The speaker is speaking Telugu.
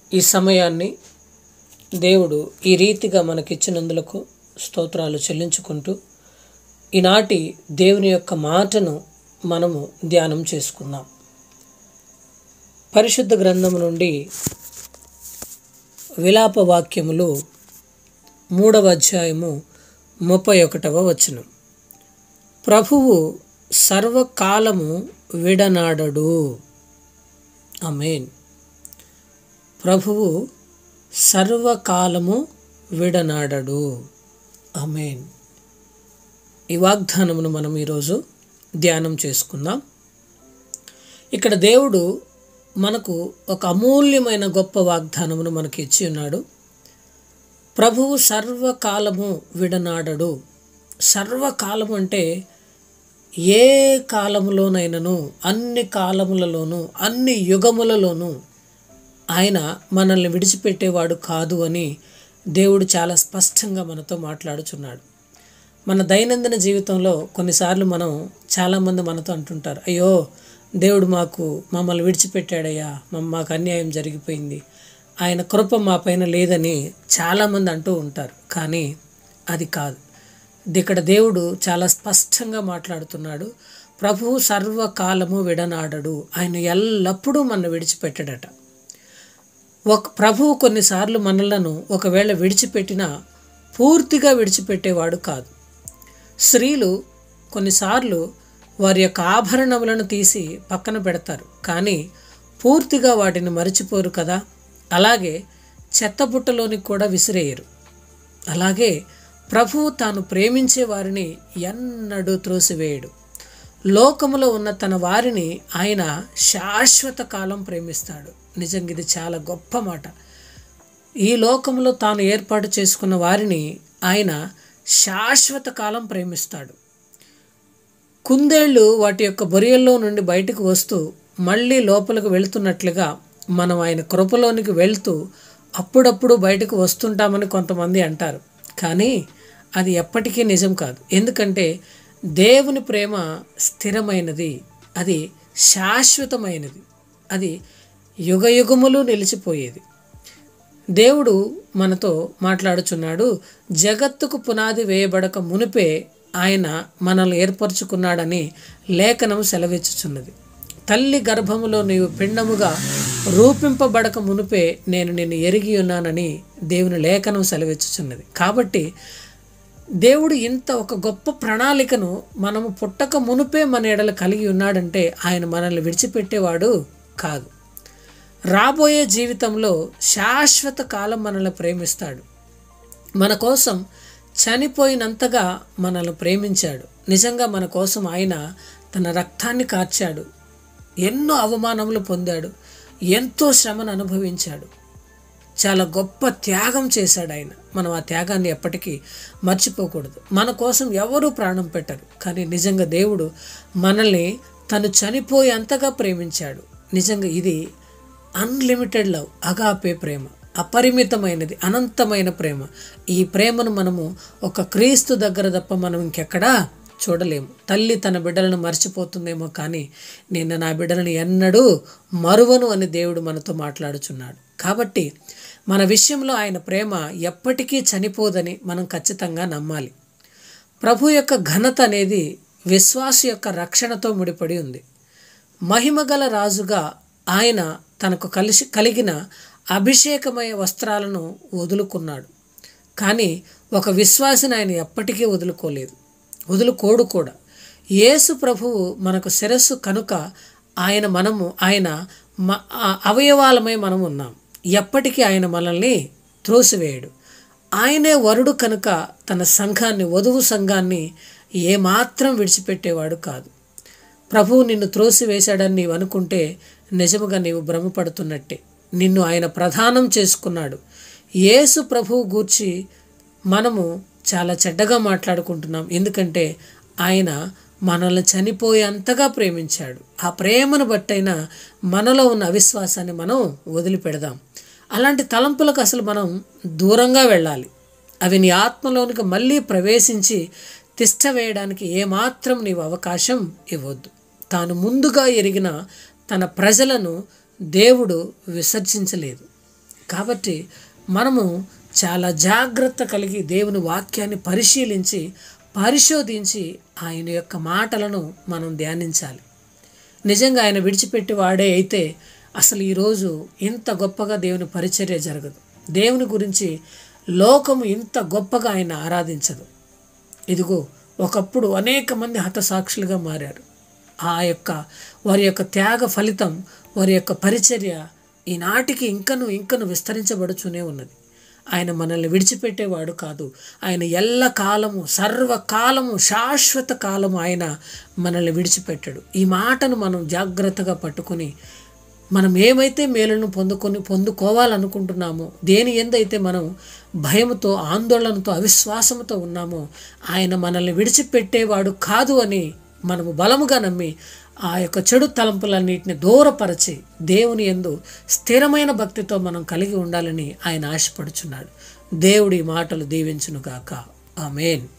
ఈ సమయాన్ని దేవుడు ఈ రీతిగా మనకిచ్చినందులకు స్తోత్రాలు చెల్లించుకుంటూ ఈనాటి దేవుని యొక్క మాటను మనము ధ్యానం చేసుకుందాం పరిశుద్ధ గ్రంథం నుండి విలాప వాక్యములు మూడవ అధ్యాయము ముప్పై ఒకటవ వచనం ప్రభువు సర్వకాలము విడనాడడు అమేన్ ప్రభువు సర్వకాలము విడనాడడు అమేన్ ఈ వాగ్దానమును మనం ఈరోజు ధ్యానం చేసుకుందాం ఇక్కడ దేవుడు మనకు ఒక అమూల్యమైన గొప్ప వాగ్దానమును మనకి ఇచ్చి ఉన్నాడు ప్రభువు సర్వకాలము విడనాడడు సర్వకాలం అంటే ఏ కాలములోనైనను అన్ని కాలములలోనూ అన్ని యుగములలోనూ ఆయన మనల్ని విడిచిపెట్టేవాడు కాదు అని దేవుడు చాలా స్పష్టంగా మనతో మాట్లాడుచున్నాడు మన దైనందిన జీవితంలో కొన్నిసార్లు మనం చాలామంది మనతో అంటుంటారు అయ్యో దేవుడు మాకు మమ్మల్ని విడిచిపెట్టాడయ్యా మమ్మ మాకు అన్యాయం జరిగిపోయింది ఆయన కృప మా పైన లేదని చాలామంది అంటూ ఉంటారు కానీ అది కాదు ఇక్కడ దేవుడు చాలా స్పష్టంగా మాట్లాడుతున్నాడు ప్రభువు సర్వకాలము విడనాడడు ఆయన ఎల్లప్పుడూ మన విడిచిపెట్టాడట ఒక ప్రభువు కొన్నిసార్లు మనలను ఒకవేళ విడిచిపెట్టినా పూర్తిగా విడిచిపెట్టేవాడు కాదు స్త్రీలు కొన్నిసార్లు వారి యొక్క ఆభరణములను తీసి పక్కన పెడతారు కానీ పూర్తిగా వాటిని మరిచిపోరు కదా అలాగే చెత్తబుట్టలోనికి కూడా విసిరేయరు అలాగే ప్రభువు తాను ప్రేమించే వారిని ఎన్నడూ త్రోసివేయడు లోకములో ఉన్న తన వారిని ఆయన శాశ్వత కాలం ప్రేమిస్తాడు నిజంగా ఇది చాలా గొప్ప మాట ఈ లోకంలో తాను ఏర్పాటు చేసుకున్న వారిని ఆయన శాశ్వత కాలం ప్రేమిస్తాడు కుందేళ్ళు వాటి యొక్క బొరియల్లో నుండి బయటకు వస్తూ మళ్ళీ లోపలికి వెళుతున్నట్లుగా మనం ఆయన కృపలోనికి వెళ్తూ అప్పుడప్పుడు బయటకు వస్తుంటామని కొంతమంది అంటారు కానీ అది ఎప్పటికీ నిజం కాదు ఎందుకంటే దేవుని ప్రేమ స్థిరమైనది అది శాశ్వతమైనది అది యుగ యుగములు నిలిచిపోయేది దేవుడు మనతో మాట్లాడుచున్నాడు జగత్తుకు పునాది వేయబడక మునిపే ఆయన మనల్ని ఏర్పరచుకున్నాడని లేఖనం సెలవిచ్చుచున్నది తల్లి గర్భములో నీవు పిండముగా రూపింపబడక మునిపే నేను నిన్ను ఎరిగి ఉన్నానని దేవుని లేఖనం సెలవిచ్చుచున్నది కాబట్టి దేవుడు ఇంత ఒక గొప్ప ప్రణాళికను మనము పుట్టక మునుపే మన ఎడలు కలిగి ఉన్నాడంటే ఆయన మనల్ని విడిచిపెట్టేవాడు కాదు రాబోయే జీవితంలో శాశ్వత కాలం మనల్ని ప్రేమిస్తాడు మన కోసం చనిపోయినంతగా మనల్ని ప్రేమించాడు నిజంగా మన కోసం ఆయన తన రక్తాన్ని కార్చాడు ఎన్నో అవమానములు పొందాడు ఎంతో శ్రమను అనుభవించాడు చాలా గొప్ప త్యాగం చేశాడు ఆయన మనం ఆ త్యాగాన్ని ఎప్పటికీ మర్చిపోకూడదు మన కోసం ఎవరూ ప్రాణం పెట్టరు కానీ నిజంగా దేవుడు మనల్ని తను చనిపోయి అంతగా ప్రేమించాడు నిజంగా ఇది అన్లిమిటెడ్ లవ్ అగాపే ప్రేమ అపరిమితమైనది అనంతమైన ప్రేమ ఈ ప్రేమను మనము ఒక క్రీస్తు దగ్గర తప్ప మనం ఇంకెక్కడా చూడలేము తల్లి తన బిడ్డలను మర్చిపోతుందేమో కానీ నిన్న నా బిడ్డలను ఎన్నడూ మరువను అని దేవుడు మనతో మాట్లాడుచున్నాడు కాబట్టి మన విషయంలో ఆయన ప్రేమ ఎప్పటికీ చనిపోదని మనం ఖచ్చితంగా నమ్మాలి ప్రభు యొక్క ఘనత అనేది విశ్వాస యొక్క రక్షణతో ముడిపడి ఉంది మహిమగల రాజుగా ఆయన తనకు కలిసి కలిగిన అభిషేకమయ వస్త్రాలను వదులుకున్నాడు కానీ ఒక విశ్వాసిని ఆయన ఎప్పటికీ వదులుకోలేదు వదులుకోడు కూడా యేసు ప్రభువు మనకు శిరస్సు కనుక ఆయన మనము ఆయన మ అవయవాలమై మనం ఉన్నాం ఎప్పటికీ ఆయన మనల్ని త్రోసివేయడు ఆయనే వరుడు కనుక తన సంఘాన్ని వధువు సంఘాన్ని ఏమాత్రం విడిచిపెట్టేవాడు కాదు ప్రభువు నిన్ను త్రోసివేశాడని నీవు అనుకుంటే నిజముగా నీవు భ్రమపడుతున్నట్టే నిన్ను ఆయన ప్రధానం చేసుకున్నాడు యేసు ప్రభువు గూర్చి మనము చాలా చెడ్డగా మాట్లాడుకుంటున్నాం ఎందుకంటే ఆయన మనల్ని చనిపోయేంతగా ప్రేమించాడు ఆ ప్రేమను బట్టైనా మనలో ఉన్న అవిశ్వాసాన్ని మనం వదిలిపెడదాం అలాంటి తలంపులకు అసలు మనం దూరంగా వెళ్ళాలి అవి నీ ఆత్మలోనికి మళ్ళీ ప్రవేశించి తిష్ట వేయడానికి ఏమాత్రం నీవు అవకాశం ఇవ్వద్దు తాను ముందుగా ఎరిగిన తన ప్రజలను దేవుడు విసర్జించలేదు కాబట్టి మనము చాలా జాగ్రత్త కలిగి దేవుని వాక్యాన్ని పరిశీలించి పరిశోధించి ఆయన యొక్క మాటలను మనం ధ్యానించాలి నిజంగా ఆయన విడిచిపెట్టి వాడే అయితే అసలు ఈరోజు ఇంత గొప్పగా దేవుని పరిచర్య జరగదు దేవుని గురించి లోకము ఇంత గొప్పగా ఆయన ఆరాధించదు ఇదిగో ఒకప్పుడు అనేక మంది హతసాక్షులుగా మారారు ఆ యొక్క వారి యొక్క త్యాగ ఫలితం వారి యొక్క పరిచర్య ఈనాటికి ఇంకను ఇంకను విస్తరించబడుతూనే ఉన్నది ఆయన మనల్ని విడిచిపెట్టేవాడు కాదు ఆయన ఎల్ల కాలము సర్వకాలము శాశ్వత కాలము ఆయన మనల్ని విడిచిపెట్టాడు ఈ మాటను మనం జాగ్రత్తగా పట్టుకొని మనం ఏమైతే మేలును పొందుకొని పొందుకోవాలనుకుంటున్నామో దేని ఎందైతే మనం భయముతో ఆందోళనతో అవిశ్వాసంతో ఉన్నామో ఆయన మనల్ని విడిచిపెట్టేవాడు కాదు అని మనము బలముగా నమ్మి ఆ యొక్క చెడు తలంపులన్నిటిని దూరపరచి దేవుని ఎందు స్థిరమైన భక్తితో మనం కలిగి ఉండాలని ఆయన ఆశపడుచున్నాడు దేవుడి మాటలు దీవించునుగాక ఆమెన్